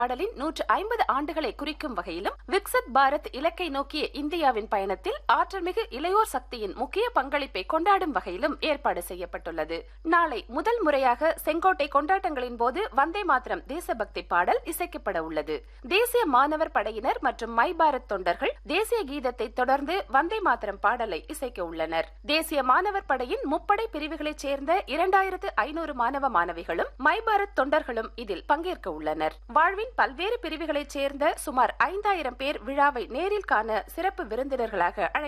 பாடலின் நூற்று ஐம்பது ஆண்டுகளை குறிக்கும் வகையிலும் விக்சித் பாரத் இலக்கை நோக்கிய இந்தியாவின் பயணத்தில் ஆற்றல்மிகு இளையோர் சக்தியின் முக்கிய பங்களிப்பை கொண்டாடும் வகையிலும் ஏற்பாடு செய்யப்பட்டுள்ளது நாளை முதல் முறையாக செங்கோட்டை கொண்டாட்டங்களின் போது வந்தே மாத்திரம் தேசபக்தி பாடல் இசைக்கப்பட உள்ளது தேசிய மாணவர் படையினர் மற்றும் மை பாரத் தொண்டர்கள் தேசிய கீதத்தை தொடர்ந்து வந்தே மாத்திரம் பாடலை இசைக்க உள்ளனர் தேசிய மாணவர் படையின் முப்படை பிரிவுகளைச் சேர்ந்த இரண்டாயிரத்து ஐநூறு மாணவ மாணவிகளும் மை பாரத் தொண்டர்களும் இதில் பங்கேற்க உள்ளனர் வாழ்வின் பல்வேறு பிரிவுகளைச் சேர்ந்த சுமார் ஐந்தாயிரம் பேர் விழாவை நேரில் காண சிறப்பு விருந்தினர்களாக அழைக்க